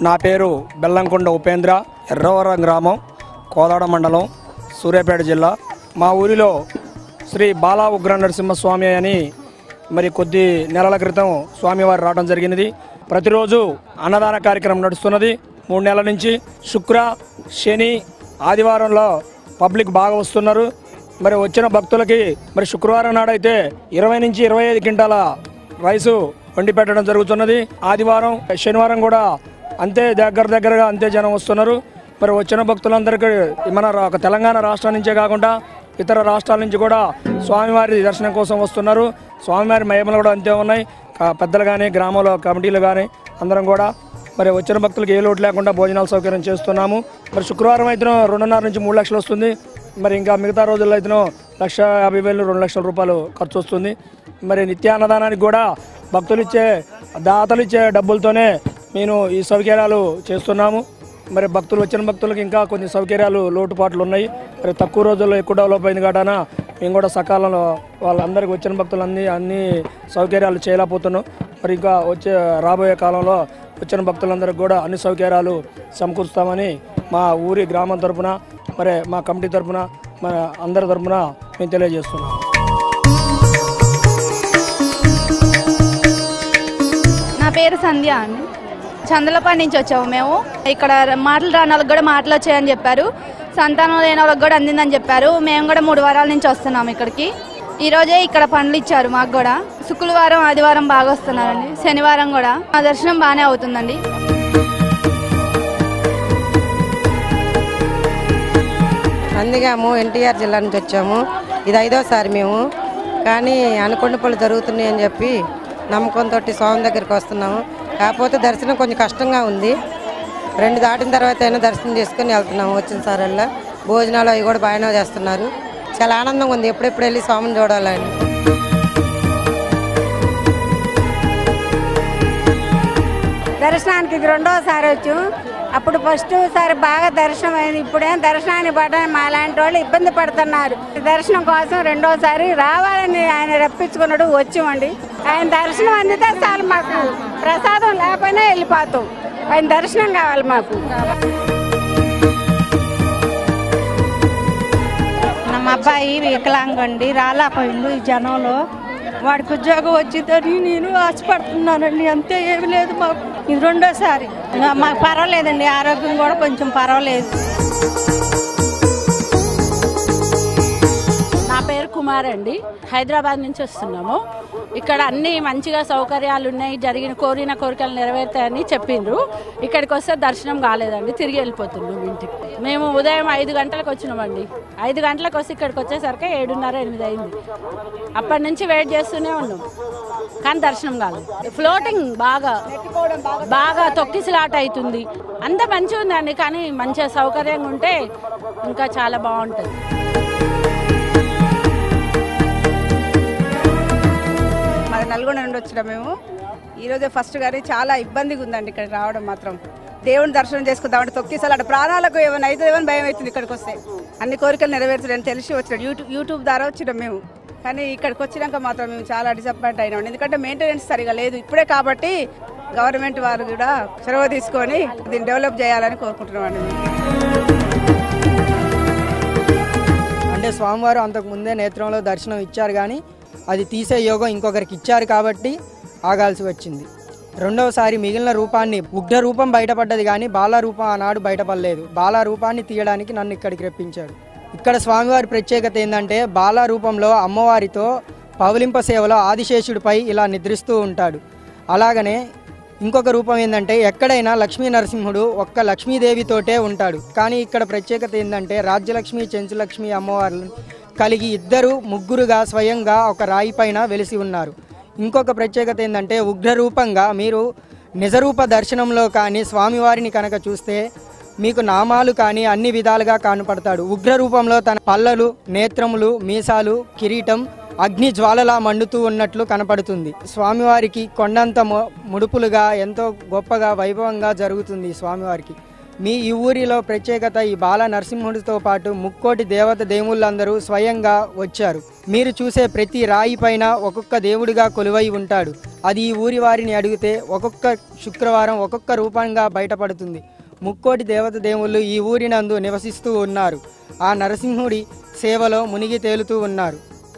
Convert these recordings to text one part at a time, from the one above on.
నా పేరు బెల్లంకొండ ఉపేంద్ర ఎర్రవరం గ్రామం కోదాడ మండలం సూర్యాపేట జిల్లా మా ఊరిలో శ్రీ బాలా ఉగ్ర నరసింహస్వామి అని మరి కొద్ది నెలల క్రితం స్వామివారు రావడం జరిగినది ప్రతిరోజు అన్నదాన కార్యక్రమం నడుస్తున్నది మూడు నెలల నుంచి శుక్ర శని ఆదివారంలో పబ్లిక్ బాగా వస్తున్నారు మరి వచ్చిన భక్తులకి మరి శుక్రవారం నాడైతే ఇరవై నుంచి ఇరవై ఐదు క్వింటాల రైసు వండి పెట్టడం జరుగుతున్నది ఆదివారం శనివారం కూడా అంతే దగ్గర దగ్గరగా అంతే జనం వస్తున్నారు మరి వచ్చిన భక్తులందరికీ మన రా- ఒక తెలంగాణ రాష్ట్రం నుంచే కాకుండా ఇతర రాష్ట్రాల నుంచి కూడా స్వామివారి దర్శనం కోసం వస్తున్నారు స్వామివారి మహిమలు కూడా అంతే ఉన్నాయి కా- పెద్దలు కానీ గ్రామంలో కమిటీలు కానీ అందరం కూడా మరి వచ్చిన భక్తులకు ఏ లోటు లేకుండా భోజనాల సౌకర్యం చేస్తున్నాము మరి శుక్రవారం అయితే రెండున్నర నుంచి మూడు లక్షలు వస్తుంది మరి ఇంకా మిగతా రోజుల్లో అయితే లక్ష యాభై వేలు రెండు లక్షల రూపాయలు ఖర్చు వస్తుంది మరి నిత్యాన్నదానానికి కూడా భక్తులు ఇచ్చే దాతలు ఇచ్చే డబ్బులతోనే నేను ఈ సౌకర్యాలు చేస్తున్నాము మరి భక్తులు వచ్చిన భక్తులకు ఇంకా కొన్ని సౌకర్యాలు లోటుపాట్లు ఉన్నాయి మరి తక్కువ రోజుల్లో ఎక్కువ డెవలప్ అయింది కాటనా మేము కూడా సకాలంలో వాళ్ళందరికీ వచ్చిన భక్తులు అన్ని అన్ని సౌకర్యాలు చేయలేకపోతున్నాం మరి ఇంకా వచ్చే రాబోయే కాలంలో వచ్చిన భక్తులందరికీ కూడా అన్ని సౌకర్యాలు సమకూరుస్తామని మా ఊరి గ్రామం తరపున మరి మా కమిటీ తరపున మన అందరి తరపున మేము తెలియజేస్తున్నాం నా పేరు సంధ్య అండి చందలపాడు నుంచి వచ్చాము మేము ఇక్కడ మాటలు రాని వాళ్ళకి కూడా మాటలు వచ్చాయని చెప్పారు సంతానం లేని వాళ్ళకి కూడా అందిందని చెప్పారు మేము కూడా మూడు వారాల నుంచి వస్తున్నాము ఇక్కడికి ఈ రోజే ఇక్కడ పండ్లు ఇచ్చారు మాకు కూడా శుక్రవారం ఆదివారం బాగా వస్తున్నారండి శనివారం కూడా మా దర్శనం బాగానే అవుతుందండి అందుగాము ఎన్టీఆర్ జిల్లా నుంచి వచ్చాము ఇది ఐదోసారి మేము కానీ అనుకున్న పనులు జరుగుతున్నాయి అని చెప్పి నమ్మకంతో స్వామి దగ్గరికి వస్తున్నాము కాకపోతే దర్శనం కొంచెం కష్టంగా ఉంది రెండు దాటిన తర్వాత అయినా దర్శనం చేసుకుని వెళ్తున్నాము వచ్చిన సారల్లా భోజనాలు అవి కూడా బాగానే చేస్తున్నారు చాలా ఆనందంగా ఉంది ఎప్పుడెప్పుడు వెళ్ళి స్వామిని చూడాలని దర్శనానికి ఇది రెండోసారి వచ్చాం అప్పుడు ఫస్ట్ సారి బాగా దర్శనం అయింది ఇప్పుడేం దర్శనానికి పడని మా లాంటి వాళ్ళు ఇబ్బంది పడుతున్నారు దర్శనం కోసం రెండోసారి రావాలని ఆయన రప్పించుకున్నాడు వచ్చామండి ఆయన దర్శనం అందితే చాలు మాకు ప్రసాదం లేకపోయినా వెళ్ళిపోతాం ఆయన దర్శనం కావాలి మాకు మా అబ్బాయి వికలాంగండి రాలేకపోయిండు ఈ జనంలో వాడికి ఉద్యోగం వచ్చిందని నేను ఆశపడుతున్నానండి అంతే ఏమి లేదు మాకు ఇది రెండోసారి ఇంకా మాకు పర్వాలేదండి ఆరోగ్యం కూడా కొంచెం పర్వాలేదు నా పేరు కుమార్ అండి హైదరాబాద్ నుంచి వస్తున్నాము ఇక్కడ అన్ని మంచిగా సౌకర్యాలు ఉన్నాయి జరిగిన కోరిన కోరికలు నెరవేరుతాయని చెప్పిండ్రు ఇక్కడికి వస్తే దర్శనం కాలేదండి తిరిగి వెళ్ళిపోతున్నాం ఇంటికి మేము ఉదయం ఐదు గంటలకు వచ్చినామండి ఐదు గంటలకు వస్తే ఇక్కడికి వచ్చేసరికి ఏడున్నర ఎనిమిది అయింది అప్పటి నుంచి వెయిట్ చేస్తూనే ఉన్నాం కానీ దర్శనం కాలేదు ఫ్లోటింగ్ బాగా బాగా తొక్కిసలాట అవుతుంది అంత మంచిగా ఉందండి కానీ మంచిగా సౌకర్యంగా ఉంటే ఇంకా చాలా బాగుంటుంది మాది నల్గొండ నుండి వచ్చినాం మేము ఈరోజే ఫస్ట్ కానీ చాలా ఇబ్బందిగా ఉందండి ఇక్కడ రావడం మాత్రం దేవుని దర్శనం చేసుకుందామంటే తొక్కిసలు అటు ప్రాణాలకు ఏమైనా అయితే ఏమైనా భయం అవుతుంది ఇక్కడికి వస్తే అన్ని కోరికలు నెరవేర్చడని తెలిసి వచ్చినాడు యూట్యూబ్ యూట్యూబ్ ద్వారా వచ్చినాం మేము కానీ ఇక్కడికి వచ్చినాక మాత్రం మేము చాలా డిసప్పాయింట్ అయినాం ఎందుకంటే మెయింటెనెన్స్ సరిగా లేదు ఇప్పుడే కాబట్టి గవర్నమెంట్ వారు కూడా చొరవ తీసుకొని దీన్ని డెవలప్ చేయాలని కోరుకుంటున్నామండి మేము అంటే స్వామివారు అంతకు ముందే నేత్రంలో దర్శనం ఇచ్చారు కానీ అది తీసే యోగం ఇంకొకరికి ఇచ్చారు కాబట్టి ఆగాల్సి వచ్చింది రెండవసారి మిగిలిన రూపాన్ని ఉగ్ర రూపం బయటపడ్డది కానీ బాల రూపం ఆనాడు బయటపడలేదు బాల రూపాన్ని తీయడానికి నన్ను ఇక్కడికి రప్పించాడు ఇక్కడ స్వామివారి ప్రత్యేకత ఏంటంటే బాల రూపంలో అమ్మవారితో పవలింప సేవలో ఆదిశేషుడిపై ఇలా నిద్రిస్తూ ఉంటాడు అలాగనే ఇంకొక రూపం ఏంటంటే ఎక్కడైనా లక్ష్మీ నరసింహుడు ఒక్క లక్ష్మీదేవితోటే ఉంటాడు కానీ ఇక్కడ ప్రత్యేకత ఏంటంటే రాజ్యలక్ష్మి చెంచులక్ష్మి అమ్మవార్లను కలిగి ఇద్దరు ముగ్గురుగా స్వయంగా ఒక రాయి పైన వెలిసి ఉన్నారు ఇంకొక ప్రత్యేకత ఏంటంటే ఉగ్రరూపంగా మీరు నిజరూప దర్శనంలో కానీ స్వామివారిని కనుక చూస్తే మీకు నామాలు కానీ అన్ని విధాలుగా కనపడతాడు ఉగ్ర రూపంలో తన పల్లలు నేత్రములు మీసాలు కిరీటం అగ్ని జ్వాలలా మండుతూ ఉన్నట్లు కనపడుతుంది స్వామివారికి కొండంత మొ- ముడుపులుగా ఎంతో గొప్పగా వైభవంగా జరుగుతుంది ఈ స్వామివారికి మీ ఈ ఊరిలో ప్రత్యేకత ఈ బాల నరసింహుడితో పాటు ముక్కోటి దేవత దేవుళ్ళందరూ స్వయంగా వచ్చారు మీరు చూసే ప్రతి రాయి పైన ఒక్కొక్క దేవుడిగా కొలువై ఉంటాడు అది ఈ ఊరి వారిని అడిగితే ఒక్కొక్క శుక్రవారం ఒక్కొక్క రూపంగా బయటపడుతుంది ముక్కోటి దేవత దేవుళ్ళు ఈ ఊరినందు నివసిస్తూ ఉన్నారు ఆ నరసింహుడి సేవలో మునిగి తేలుతూ ఉన్నారు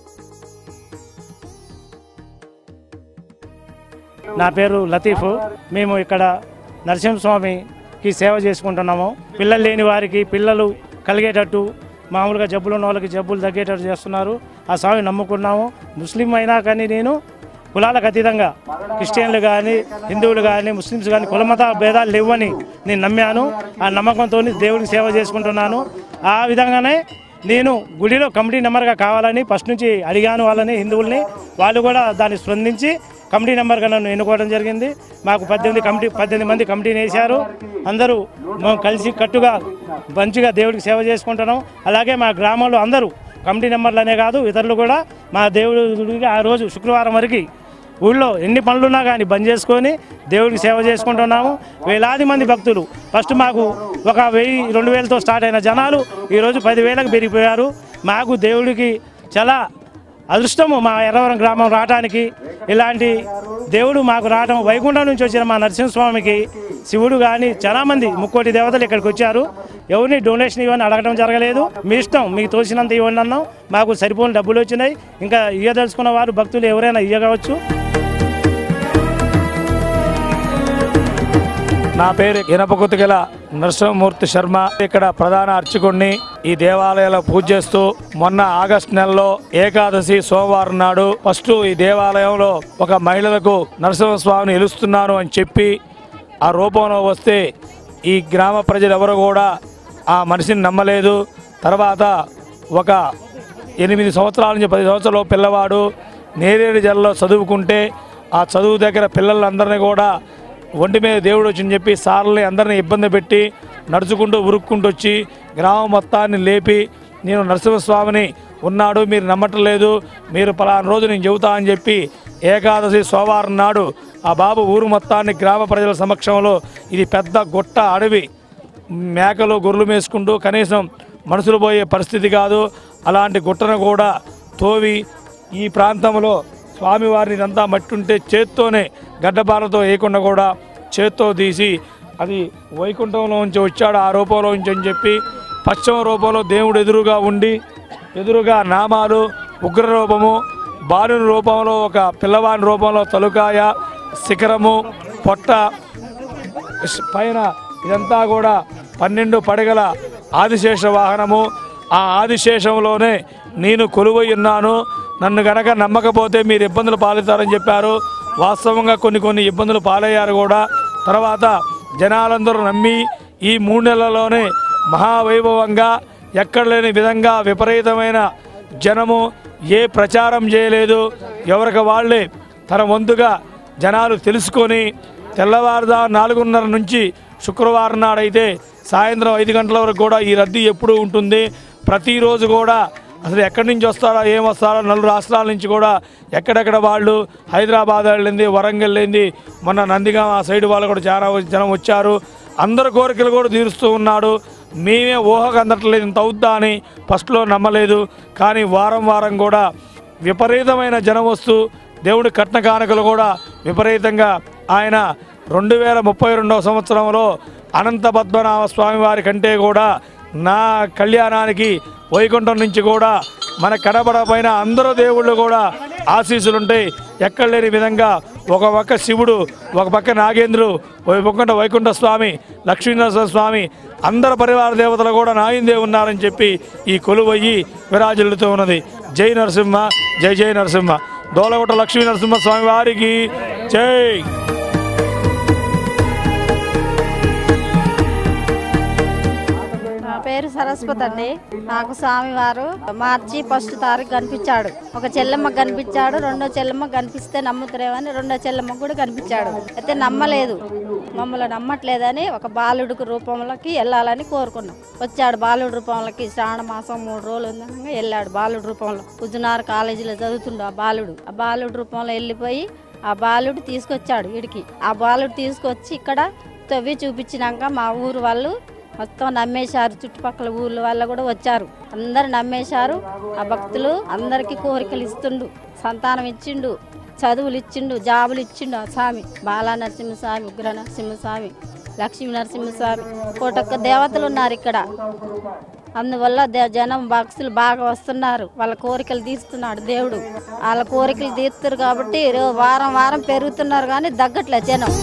నా పేరు లతీఫ్ మేము ఇక్కడ నరసింహస్వామికి సేవ చేసుకుంటున్నాము పిల్లలు లేని వారికి పిల్లలు కలిగేటట్టు మామూలుగా జబ్బులు ఉన్న వాళ్ళకి జబ్బులు తగ్గేటట్టు చేస్తున్నారు ఆ స్వామిని నమ్ముకున్నాము ముస్లిం అయినా కానీ నేను కులాలకు అతీతంగా క్రిస్టియన్లు కానీ హిందువులు కానీ ముస్లిమ్స్ కానీ కులమత భేదాలు లేవని నేను నమ్మాను ఆ నమ్మకంతో దేవుడికి సేవ చేసుకుంటున్నాను ఆ విధంగానే నేను గుడిలో కమిటీ నెంబర్గా కావాలని ఫస్ట్ నుంచి అడిగాను వాళ్ళని హిందువుల్ని వాళ్ళు కూడా దాన్ని స్పందించి కమిటీ నెంబర్గా నన్ను ఎన్నుకోవడం జరిగింది మాకు పద్దెనిమిది కమిటీ పద్దెనిమిది మంది కమిటీని వేశారు అందరూ మేము కలిసి కట్టుగా మంచిగా దేవుడికి సేవ చేసుకుంటున్నాం అలాగే మా గ్రామంలో అందరూ కమిటీ నెంబర్లనే కాదు ఇతరులు కూడా మా దేవుడికి ఆ రోజు శుక్రవారం వరకు ఊళ్ళో ఎన్ని పనులున్నా కానీ బంద్ చేసుకొని దేవుడికి సేవ చేసుకుంటున్నాము వేలాది మంది భక్తులు ఫస్ట్ మాకు ఒక వెయ్యి రెండు వేలతో స్టార్ట్ అయిన జనాలు ఈరోజు పదివేలకు పెరిగిపోయారు మాకు దేవుడికి చాలా అదృష్టము మా ఎర్రవరం గ్రామం రావడానికి ఇలాంటి దేవుడు మాకు రావడం వైకుంఠం నుంచి వచ్చిన మా నరసింహస్వామికి శివుడు కానీ చాలామంది ముక్కోటి దేవతలు ఇక్కడికి వచ్చారు ఎవరిని డొనేషన్ ఇవ్వని అడగడం జరగలేదు మీ ఇష్టం మీకు తోచినంత ఇవ్వండి అన్నాం మాకు సరిపోని డబ్బులు వచ్చినాయి ఇంకా ఇయ్యదలుచుకున్న వారు భక్తులు ఎవరైనా ఇయ్యగవచ్చు నా పేరు ఇనపకుతిగల నరసింహమూర్తి శర్మ ఇక్కడ ప్రధాన అర్చకుడిని ఈ దేవాలయాల్లో పూజ చేస్తూ మొన్న ఆగస్టు నెలలో ఏకాదశి సోమవారం నాడు ఫస్ట్ ఈ దేవాలయంలో ఒక మహిళలకు నరసింహస్వామిని ఎలుస్తున్నాను అని చెప్పి ఆ రూపంలో వస్తే ఈ గ్రామ ప్రజలు ఎవరు కూడా ఆ మనిషిని నమ్మలేదు తర్వాత ఒక ఎనిమిది సంవత్సరాల నుంచి పది సంవత్సరాల పిల్లవాడు నేరేడు జల్లో చదువుకుంటే ఆ చదువు దగ్గర పిల్లలందరినీ కూడా ఒంటి మీద దేవుడు వచ్చిందని చెప్పి సార్లని అందరినీ ఇబ్బంది పెట్టి నడుచుకుంటూ ఉరుక్కుంటూ వచ్చి గ్రామం మొత్తాన్ని లేపి నేను నరసింహస్వామిని ఉన్నాడు మీరు నమ్మటం లేదు మీరు పలానా రోజు నేను చెబుతా అని చెప్పి ఏకాదశి సోమవారం నాడు ఆ బాబు ఊరు మొత్తాన్ని గ్రామ ప్రజల సమక్షంలో ఇది పెద్ద గుట్ట అడవి మేకలు గొర్రెలు మేసుకుంటూ కనీసం మనుషులు పోయే పరిస్థితి కాదు అలాంటి గుట్టను కూడా తోవి ఈ ప్రాంతంలో స్వామివారిని ఇదంతా మట్టి ఉంటే చేత్తోనే గడ్డపారతో వేయకుండా కూడా చేత్తో తీసి అది వైకుంఠంలో నుంచి వచ్చాడు ఆ రూపంలో నుంచి అని చెప్పి పశ్చిమ రూపంలో దేవుడు ఎదురుగా ఉండి ఎదురుగా నామాలు ఉగ్ర రూపము బాలుని రూపంలో ఒక పిల్లవాని రూపంలో తలుకాయ శిఖరము పొట్ట ఇస్- పైన ఇదంతా కూడా పన్నెండు పడగల ఆదిశేష వాహనము ఆ ఆదిశేషంలోనే నేను కొలువై ఉన్నాను నన్ను గనక నమ్మకపోతే మీరు ఇబ్బందులు పాలుతారని చెప్పారు వాస్తవంగా కొన్ని కొన్ని ఇబ్బందులు పాలయ్యారు కూడా తర్వాత జనాలందరూ నమ్మి ఈ మూడు నెలల్లోనే మహావైభవంగా ఎక్కడ లేని విధంగా విపరీతమైన జనము ఏ ప్రచారం చేయలేదు ఎవరికి వాళ్ళే తన వంతుగా జనాలు తెలుసుకొని తెల్లవారుదా నాలుగున్నర నుంచి శుక్రవారం నాడైతే సాయంత్రం ఐదు గంటల వరకు కూడా ఈ రద్దీ ఎప్పుడూ ఉంటుంది ప్రతిరోజు కూడా అసలు ఎక్కడి నుంచి వస్తారో ఏం వస్తారో నలుగు రాష్ట్రాల నుంచి కూడా ఎక్కడెక్కడ వాళ్ళు హైదరాబాద్ వెళ్ళింది వరంగల్ వెళ్ళింది మొన్న నందిగాం ఆ సైడ్ వాళ్ళు కూడా చాలా జనం వచ్చారు అందరి కోరికలు కూడా తీరుస్తూ ఉన్నాడు మేమే ఊహకు అందట్లేదు ఇంత అవుద్దా అని ఫస్ట్లో నమ్మలేదు కానీ వారం వారం కూడా విపరీతమైన జనం వస్తూ దేవుడి కట్న కానుకలు కూడా విపరీతంగా ఆయన రెండు వేల ముప్పై రెండవ సంవత్సరంలో అనంత పద్మనాభ స్వామి వారి కంటే కూడా నా కళ్యాణానికి వైకుంఠం నుంచి కూడా మన కడపడ పైన అందరూ దేవుళ్ళు కూడా ఆశీస్సులుంటాయి ఎక్కడ లేని విధంగా ఒక పక్క శివుడు ఒక పక్క నాగేంద్రుడు ఒక పక్క వైకుంఠ స్వామి లక్ష్మీనరసింహ స్వామి అందరు పరివార దేవతలు కూడా నాయందే ఉన్నారని చెప్పి ఈ కొలువయ్యి విరాజిల్లుతూ ఉన్నది జై నరసింహ జై జై నరసింహ దోలగొట్ట లక్ష్మీ నరసింహ స్వామి వారికి జై నా పేరు సరస్వతి అండి నాకు స్వామివారు మార్చి ఫస్ట్ తారీఖు కనిపించాడు ఒక చెల్లెమ్మ కనిపించాడు రెండో చెల్లెమ్మ కనిపిస్తే నమ్ముతారేమని రెండో చెల్లెమ్మ కూడా కనిపించాడు అయితే నమ్మలేదు మమ్మల్ని నమ్మట్లేదని ఒక బాలుడికి రూపంలోకి వెళ్ళాలని కోరుకున్నాం వచ్చాడు బాలుడి రూపంలోకి శ్రావణ మాసం మూడు రోజులు ఉందనగా వెళ్ళాడు బాలుడి రూపంలో ఉజునార్ కాలేజీలో చదువుతుండు ఆ బాలుడు ఆ బాలుడి రూపంలో వెళ్ళిపోయి ఆ బాలుడు తీసుకొచ్చాడు ఇడికి ఆ బాలుడు తీసుకొచ్చి ఇక్కడ తవ్వి చూపించినాక మా ఊరు వాళ్ళు మొత్తం నమ్మేశారు చుట్టుపక్కల ఊర్ల వాళ్ళు కూడా వచ్చారు అందరు నమ్మేశారు ఆ భక్తులు అందరికీ కోరికలు ఇస్తుండు సంతానం ఇచ్చిండు చదువులు ఇచ్చిండు జాబులు ఇచ్చిండు ఆ స్వామి బాలా నరసింహస్వామి ఉగ్ర నరసింహస్వామి లక్ష్మీ నరసింహస్వామి కోటొక్క దేవతలు ఉన్నారు ఇక్కడ అందువల్ల దే- జనం భక్తులు బాగా వస్తున్నారు వాళ్ళ కోరికలు తీస్తున్నాడు దేవుడు వాళ్ళ కోరికలు తీస్తారు కాబట్టి రో- వారం వారం పెరుగుతున్నారు కానీ తగ్గట్లే జనం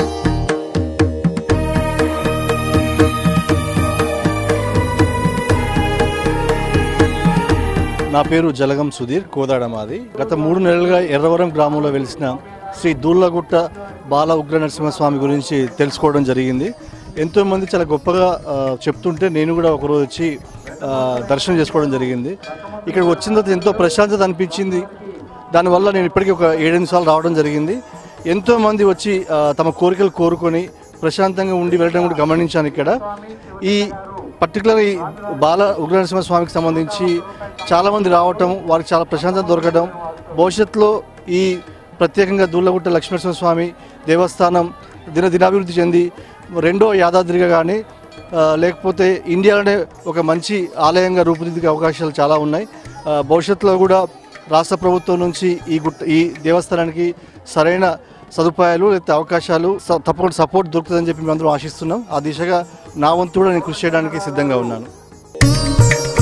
నా పేరు జలగం సుధీర్ కోదాడ మాది గత మూడు నెలలుగా ఎర్రవరం గ్రామంలో వెలిసిన శ్రీ దూర్లగుట్ట బాల ఉగ్ర నరసింహస్వామి గురించి తెలుసుకోవడం జరిగింది ఎంతోమంది చాలా గొప్పగా ఆ, చెప్తుంటే నేను కూడా ఒకరోజు వచ్చి ఆ, దర్శనం చేసుకోవడం జరిగింది ఇక్కడికి వచ్చిన తర్వాత ఎంతో ప్రశాంతత అనిపించింది దానివల్ల నేను ఇప్పటికీ ఒక ఏడెనిమిది సార్లు రావడం జరిగింది ఎంతోమంది వచ్చి ఆ, తమ కోరికలు కోరుకొని ప్రశాంతంగా ఉండి వెళ్ళడం కూడా గమనించాను ఇక్కడ ఈ పర్టికులర్ ఈ బాల ఉగ్రనరసింహ స్వామికి సంబంధించి చాలామంది రావటం వారికి చాలా ప్రశాంతత దొరకడం భవిష్యత్తులో ఈ ప్రత్యేకంగా దూళ్ళగుట్ట లక్ష్మీనరసింహ స్వామి దేవస్థానం దిన దినాభివృద్ధి చెంది రెండో యాదాద్రిగా కానీ ఆ, లేకపోతే ఇండియాలోనే ఒక మంచి ఆలయంగా రూపుదిద్దే అవకాశాలు చాలా ఉన్నాయి ఆ, భవిష్యత్తులో కూడా రాష్ట్ర ప్రభుత్వం నుంచి ఈ గుట్ట ఈ దేవస్థానానికి సరైన సదుపాయాలు లేకపోతే అవకాశాలు స- తప్పకుండా సపోర్ట్ దొరుకుతుందని చెప్పి మేము అందరం ఆశిస్తున్నాం ఆ దిశగా నా వంతు కూడా నేను కృషి చేయడానికి సిద్ధంగా ఉన్నాను